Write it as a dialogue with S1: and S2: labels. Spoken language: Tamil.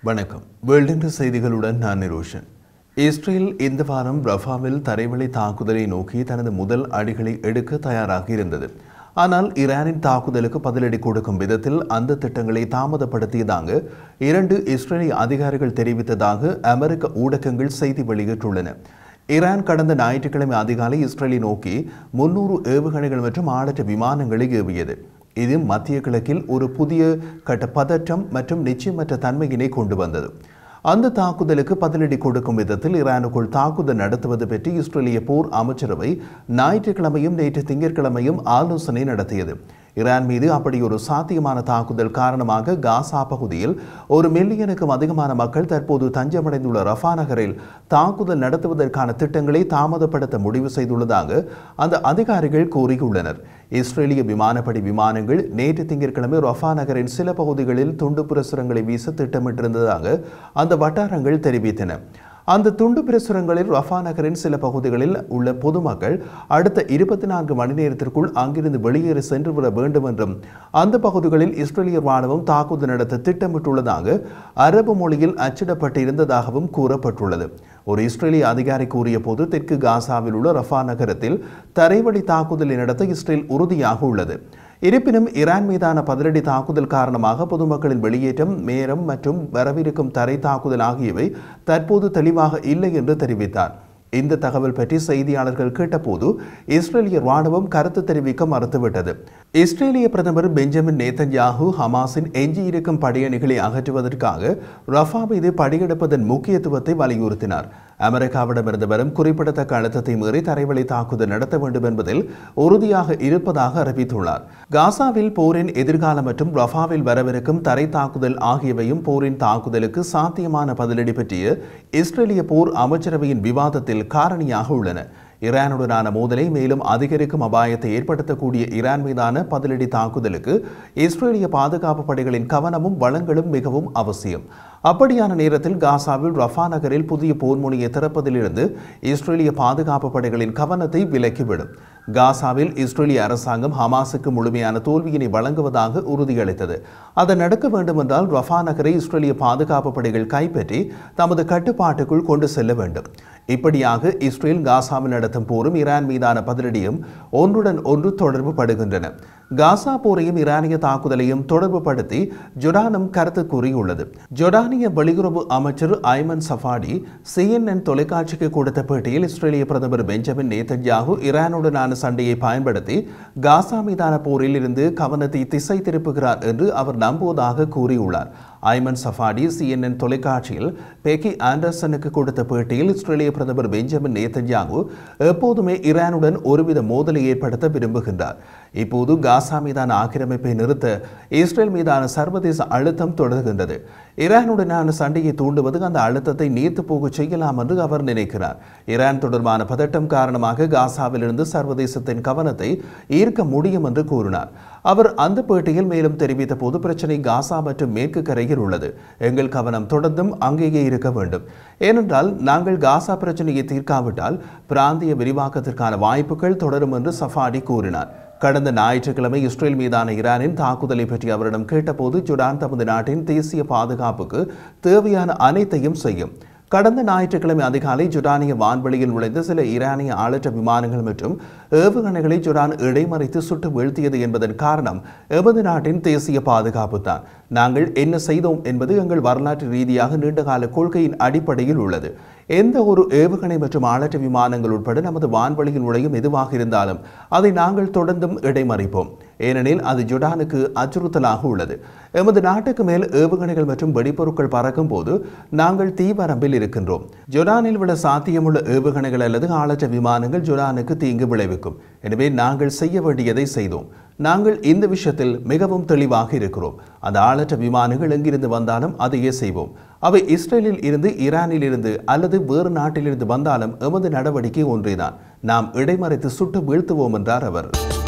S1: வணக்கம் வேர்ல்டு செய்திகளுடன் நான் நிரோஷன் இஸ்ரேல் இந்த வாரம் ரஃபாவில் தரைவழி தாக்குதலை நோக்கி தனது முதல் அடிகளை எடுக்க தயாராக இருந்தது ஆனால் ஈரானின் தாக்குதலுக்கு பதிலடி கொடுக்கும் விதத்தில் அந்த திட்டங்களை தாமதப்படுத்தியதாக இரண்டு இஸ்ரேலிய அதிகாரிகள் தெரிவித்ததாக அமெரிக்க ஊடகங்கள் செய்தி வெளியிட்டுள்ளன ஈரான் கடந்த ஞாயிற்றுக்கிழமை அதிகாலை இஸ்ரேலை நோக்கி முன்னூறு ஏவுகணைகள் மற்றும் ஆளற்ற விமானங்களை ஏவியது இது மத்திய கிழக்கில் ஒரு புதிய கட்ட பதற்றம் மற்றும் நிச்சயமற்ற தன்மையினை கொண்டு வந்தது அந்த தாக்குதலுக்கு பதிலடி கொடுக்கும் விதத்தில் ஈரானுக்குள் தாக்குதல் நடத்துவது பற்றி இஸ்ரேலிய போர் அமைச்சரவை ஞாயிற்றுக்கிழமையும் நேற்று திங்கட்கிழமையும் ஆலோசனை நடத்தியது ஈரான் மீது அப்படி ஒரு சாத்தியமான தாக்குதல் காரணமாக காசா பகுதியில் ஒரு மில்லியனுக்கும் அதிகமான மக்கள் தற்போது தஞ்சமடைந்துள்ள ரஃபா நகரில் தாக்குதல் நடத்துவதற்கான திட்டங்களை தாமதப்படுத்த முடிவு செய்துள்ளதாக அந்த அதிகாரிகள் கூறியுள்ளனர் இஸ்ரேலிய விமானப்படை விமானங்கள் நேற்று திங்கட்கிழமை ரஃபா நகரின் சில பகுதிகளில் துண்டு பிரசுரங்களை வீச திட்டமிட்டிருந்ததாக அந்த வட்டாரங்கள் தெரிவித்தன அந்த துண்டு பிரசுரங்களில் ரஃபா நகரின் சில பகுதிகளில் உள்ள பொதுமக்கள் அடுத்த இருபத்தி நான்கு மணி நேரத்திற்குள் அங்கிருந்து வெளியேறி சென்று விட வேண்டும் என்றும் அந்த பகுதிகளில் இஸ்ரேலிய ராணுவம் தாக்குதல் நடத்த திட்டமிட்டுள்ளதாக அரபு மொழியில் அச்சிடப்பட்டு இருந்ததாகவும் கூறப்பட்டுள்ளது ஒரு இஸ்ரேலிய அதிகாரி கூறிய போது தெற்கு காசாவில் உள்ள ரஃபா நகரத்தில் தரைவழி தாக்குதலை நடத்த இஸ்ரேல் உறுதியாக உள்ளது இருப்பினும் ஈரான் மீதான பதிலடி தாக்குதல் காரணமாக பொதுமக்களின் வெளியேற்றம் நேரம் மற்றும் வரவிருக்கும் தரை தாக்குதல் ஆகியவை தற்போது தெளிவாக இல்லை என்று தெரிவித்தார் இந்த தகவல் பற்றி செய்தியாளர்கள் கேட்டபோது இஸ்ரேலிய ராணுவம் கருத்து தெரிவிக்க மறுத்துவிட்டது இஸ்ரேலிய பிரதமர் பெஞ்சமின் நேத்தன்யாகு ஹமாஸின் எஞ்சியிருக்கும் படையணிகளை அகற்றுவதற்காக ரஃபா மீது படையெடுப்பதன் முக்கியத்துவத்தை வலியுறுத்தினார் அமெரிக்காவிடமிருந்து வரும் குறிப்பிடத்தக்க அழுத்தத்தை மீறி தரைவழி தாக்குதல் நடத்த வேண்டும் என்பதில் உறுதியாக இருப்பதாக அறிவித்துள்ளார் காசாவில் போரின் எதிர்காலம் மற்றும் ரஃபாவில் வரவிருக்கும் தரை தாக்குதல் ஆகியவையும் போரின் தாக்குதலுக்கு சாத்தியமான பதிலடி பற்றிய இஸ்ரேலிய போர் அமைச்சரவையின் விவாதத்தில் காரணியாக உள்ளன ஈரானுடனான மோதலை மேலும் அதிகரிக்கும் அபாயத்தை ஏற்படுத்தக்கூடிய ஈரான் மீதான பதிலடி தாக்குதலுக்கு இஸ்ரேலிய பாதுகாப்பு படைகளின் கவனமும் வளங்களும் மிகவும் அவசியம் அப்படியான நேரத்தில் காசாவில் ரஃபா நகரில் புதிய போர் முனையை திறப்பதிலிருந்து இஸ்ரேலிய பாதுகாப்பு படைகளின் கவனத்தை விலக்கிவிடும் காசாவில் இஸ்ரேலிய அரசாங்கம் ஹமாஸுக்கு முழுமையான தோல்வியினை வழங்குவதாக உறுதியளித்தது அது நடக்க வேண்டுமென்றால் ரஃபா நகரை இஸ்ரேலிய பாதுகாப்பு படைகள் கைப்பற்றி தமது கட்டுப்பாட்டுக்குள் கொண்டு செல்ல வேண்டும் இப்படியாக இஸ்ரேல் காசாவில் நடத்தும் போரும் ஈரான் மீதான பதிலடியும் ஒன்றுடன் ஒன்று தொடர்பு படுகின்றன காசா போரையும் ஈரானிய தாக்குதலையும் தொடர்பு படுத்தி ஜொடானும் கருத்து கூறியுள்ளது ஜொடானிய வெளியுறவு அமைச்சர் ஐமன் சஃபாடி சிஎன்என் தொலைக்காட்சிக்கு கொடுத்த பேட்டியில் இஸ்ரேலிய பிரதமர் பெஞ்சமின் நேதன்யாகு ஈரானுடனான சண்டையை பயன்படுத்தி காசா மீதான போரில் இருந்து கவனத்தை திசை திருப்புகிறார் என்று அவர் நம்புவதாக கூறியுள்ளார் ஐமன் சஃபாடி சிஎன்என் தொலைக்காட்சியில் பெக்கி ஆண்டர்சனுக்கு கொடுத்த பேட்டியில் இஸ்ரேலிய பிரதமர் பெஞ்சமின் நேதன்யாகு எப்போதுமே ஈரானுடன் ஒருவித மோதலை ஏற்படுத்த விரும்புகின்றார் இப்போது காசா மீதான ஆக்கிரமிப்பை நிறுத்த இஸ்ரேல் மீதான சர்வதேச அழுத்தம் தொடர்கின்றது ஈரானுடனான சண்டையை தூண்டுவது அந்த அழுத்தத்தை நீர்த்து போக செய்யலாம் என்று அவர் நினைக்கிறார் ஈரான் தொடர்பான பதட்டம் காரணமாக காசாவிலிருந்து சர்வதேசத்தின் கவனத்தை ஈர்க்க முடியும் என்று கூறினார் அவர் அந்த பேட்டியில் மேலும் தெரிவித்த போது பிரச்சனை காசா மற்றும் மேற்கு கரையில் உள்ளது எங்கள் கவனம் தொடர்ந்தும் அங்கேயே இருக்க வேண்டும் ஏனென்றால் நாங்கள் காசா பிரச்சனையை தீர்க்காவிட்டால் பிராந்திய விரிவாக்கத்திற்கான வாய்ப்புகள் தொடரும் என்று சஃபாடி கூறினார் கடந்த ஞாயிற்றுக்கிழமை இஸ்ரேல் மீதான ஈரானின் தாக்குதலை பற்றி அவரிடம் கேட்டபோது ஜுடான் தமது நாட்டின் தேசிய பாதுகாப்புக்கு தேவையான அனைத்தையும் செய்யும் கடந்த ஞாயிற்றுக்கிழமை அதிகாலை ஜுடானிய வான்வெளியில் நுழைந்த சில ஈரானிய ஆளற்ற விமானங்கள் மற்றும் ஏவுகணைகளை ஜுடான் இடைமறைத்து சுட்டு வீழ்த்தியது என்பதன் காரணம் எமது நாட்டின் தேசிய பாதுகாப்பு தான் நாங்கள் என்ன செய்தோம் என்பது எங்கள் வரலாற்று ரீதியாக நீண்டகால கொள்கையின் அடிப்படையில் உள்ளது எந்த ஒரு ஏவுகணை மற்றும் ஆளற்ற விமானங்கள் உட்பட நமது வான்வெளியில் நுழையும் எதுவாக இருந்தாலும் அதை நாங்கள் தொடர்ந்தும் இடைமறிப்போம் ஏனெனில் அது ஜுடானுக்கு அச்சுறுத்தலாக உள்ளது எமது நாட்டுக்கு மேல் ஏவுகணைகள் மற்றும் வெடிப்பொருட்கள் பறக்கும் போது நாங்கள் தீவரம்பில் இருக்கின்றோம் ஜொடானில் உள்ள சாத்தியமுள்ள ஏவுகணைகள் அல்லது ஆளற்ற விமானங்கள் ஜொடானுக்கு தீங்கு விளைவிக்கும் எனவே நாங்கள் செய்ய வேண்டியதை செய்தோம் நாங்கள் இந்த விஷயத்தில் மிகவும் தெளிவாக இருக்கிறோம் அந்த ஆளற்ற விமானங்கள் எங்கிருந்து வந்தாலும் அதையே செய்வோம் அவை இஸ்ரேலில் இருந்து ஈரானில் இருந்து அல்லது வேறு நாட்டிலிருந்து வந்தாலும் எமது நடவடிக்கை ஒன்றேதான் நாம் இடைமறைத்து சுட்டு வீழ்த்துவோம் என்றார் அவர்